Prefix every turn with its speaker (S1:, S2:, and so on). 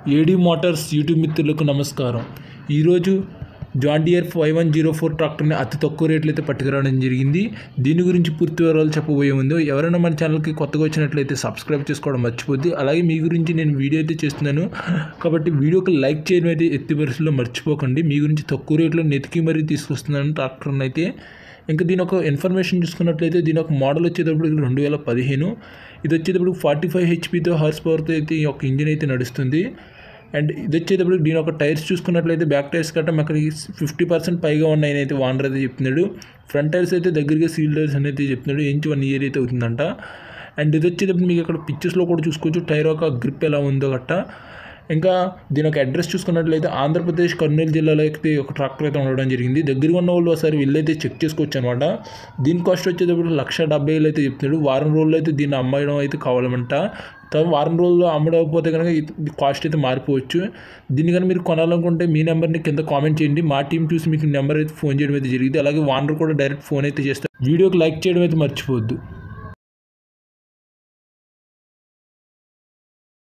S1: ఏడీ Motors YouTube మిత్రులకు నమస్కారం ఈరోజు John Deere five one zero four ట్రాక్టర్ని అతి తక్కువ రేట్లు అయితే పట్టుకురావడం జరిగింది దీని గురించి పూర్తి వివరాలు చెప్పబోయే ముందు ఎవరైనా మన ఛానల్కి కొత్తగా వచ్చినట్లయితే సబ్స్క్రైబ్ చేసుకోవడం మర్చిపోద్ది అలాగే మీ గురించి నేను వీడియో అయితే చేస్తున్నాను కాబట్టి వీడియోకి లైక్ చేయడం అయితే ఎత్తి వరుసలో మర్చిపోకండి మీ గురించి తక్కువ రేట్లో నెతికి మరీ తీసుకొస్తున్నాను ట్రాక్టర్ని అయితే ఇంకా దీని ఒక ఇన్ఫర్మేషన్ చూసుకున్నట్లయితే దీని ఒక మోడల్ వచ్చేటప్పుడు రెండు వేల పదిహేను ఇది వచ్చేటప్పుడు ఫార్టీ ఫైవ్ హెచ్పితో హార్స్ పవర్తో అయితే ఈ యొక్క ఇంజిన్ అయితే నడుస్తుంది అండ్ ఇది వచ్చేటప్పుడు దీని ఒక టైర్స్ చూసుకున్నట్లయితే బ్యాక్ టైర్స్ కట్ట మనకి ఫిఫ్టీ పర్సెంట్ పైగా ఉన్నాయని అయితే వానర్ అయితే చెప్తున్నాడు ఫ్రంట్ టైర్స్ అయితే దగ్గరగా సీల్ టైర్స్ అని అయితే చెప్తున్నాడు ఇంచు వన్ ఇయర్ అయితే అవుతుందంట అండ్ ఇది వచ్చేటప్పుడు మీకు ఇక్కడ పిక్చర్స్లో కూడా చూసుకోవచ్చు టైర్ యొక్క గ్రిప్ ఎలా ఉందో గట్ట ఇంకా దీని ఒక అడ్రస్ చూసుకున్నట్లయితే ఆంధ్రప్రదేశ్ కర్నూలు జిల్లాలో అయితే ఒక ట్రాక్టర్ అయితే ఉండడం జరిగింది దగ్గరగా ఉన్న వాళ్ళు ఒకసారి వెళ్ళైతే చెక్ చేసుకోవచ్చు అనమాట దీని కాస్ట్ వచ్చేటప్పుడు లక్ష డెబ్బై వేలు అయితే చెప్తున్నాడు వారం రోజుల్లో అయితే దీన్ని అమ్మడం అయితే కావాలన్నమాట తర్వాత వారం రోజుల్లో అమ్మడకపోతే కనుక ఇది కాస్ట్ అయితే మారిపోవచ్చు దీన్ని కనుక మీరు కొనాలనుకుంటే మీ నెంబర్ని కింద కామెంట్ చేయండి మా టీం చూసి మీకు నెంబర్ అయితే ఫోన్ చేయడం అయితే జరిగింది అలాగే వానర్ కూడా డైరెక్ట్ ఫోన్ అయితే చేస్తారు వీడియోకి లైక్ చేయడం అయితే మర్చిపోవద్దు